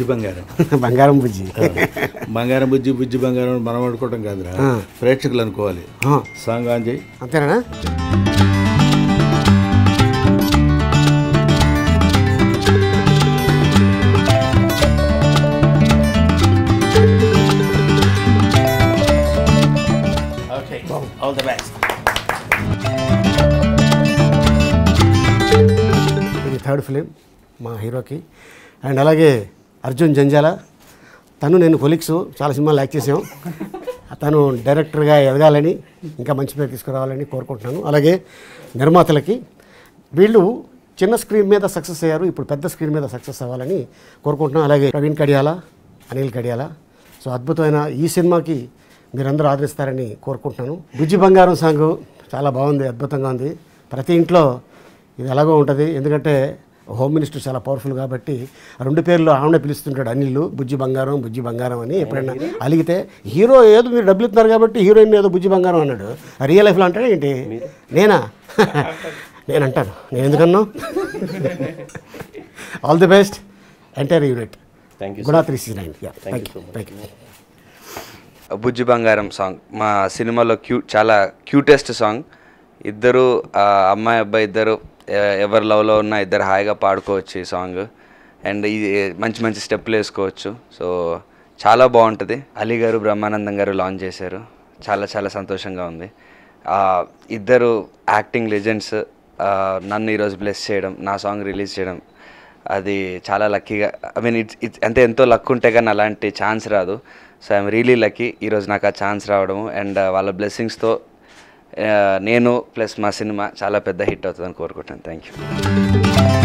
బుజ్జి బంగారం బంగారం బుజ్జి బంగారం బుజ్జి బుజ్జి బంగారం అని మనం అనుకోవటం కాదురా ప్రేక్షకులు అనుకోవాలి ఆ, సాంగ్ ఆన్ చేయి అంతేనా ఓకే ఆల్ ద బెస్ట్ ఇది థర్డ్ ఫిలిం మా హీరోకి అండ్ అలాగే అర్జున్ జంజాల తను నేను కొలీగ్స్ చాలా సినిమాలు యాక్ట్ చేసాం తను డైరెక్టర్గా ఎదగాలని ఇంకా మంచి పేరు తీసుకురావాలని కోరుకుంటున్నాను అలాగే నిర్మాతలకి వీళ్ళు చిన్న స్క్రీన్ మీద సక్సెస్ అయ్యారు ఇప్పుడు పెద్ద స్క్రీన్ మీద సక్సెస్ అవ్వాలని కోరుకుంటున్నాను అలాగే ప్రవీణ్ కడియాల అనిల్ కడియాల సో అద్భుతమైన ఈ సినిమాకి మీరందరూ ఆదరిస్తారని కోరుకుంటున్నాను బుజ్జి బంగారం సాంగ్ చాలా బాగుంది అద్భుతంగా ఉంది ప్రతి ఇంట్లో ఇది ఎలాగో ఉంటుంది ఎందుకంటే హోమ్ మినిస్టర్ చాలా పవర్ఫుల్ కాబట్టి ఆ రెండు పేర్లు ఆవిడ పిలుస్తుంటాడు అనిల్ బుజ్జి బంగారం బుజ్జి బంగారం అని ఎప్పుడైనా అలిగితే హీరో ఏదో మీరు డబ్బులు ఇస్తున్నారు కాబట్టి హీరోయిన్ ఏదో బుజ్జి బంగారం అన్నాడు రియల్ లైఫ్లో అంటాడు ఏంటి నేనా నేను అంటాను నేను ఎందుకన్నా all the best entire unit thank you Guna three six nine thank you thank you బుజ్జి బంగారం సాంగ్ మా సినిమాలో క్యూ చాలా క్యూటెస్ట్ సాంగ్ ఇద్దరు ఆ, అమ్మాయి అబ్బాయి ఇద్దరు ఎ- ఎవరి లవ్లో ఉన్న ఇద్దరు హాయిగా పాడుకోవచ్చు ఈ సాంగ్ అండ్ ఇది మంచి మంచి స్టెప్లు వేసుకోవచ్చు సో చాలా బాగుంటుంది అలీ గారు బ్రహ్మానందం గారు లాంచ్ చేశారు చాలా చాలా సంతోషంగా ఉంది ఆ, ఇద్దరు యాక్టింగ్ లెజెండ్స్ నన్ను ఈరోజు బ్లెస్ చేయడం నా సాంగ్ రిలీజ్ చేయడం అది చాలా లక్కీగా ఐ మీన్ ఇట్స్ ఇట్స్ అంటే ఎంతో లక్ ఉంటే కానీ అలాంటి ఛాన్స్ రాదు సో ఐఎమ్ రియలీ లక్కీ ఈరోజు నాకు ఆ ఛాన్స్ రావడము అండ్ వాళ్ళ బ్లెస్సింగ్స్తో నేను ప్లస్ మా సినిమా చాలా పెద్ద హిట్ అవుతుందని కోరుకుంటాను థ్యాంక్ యూ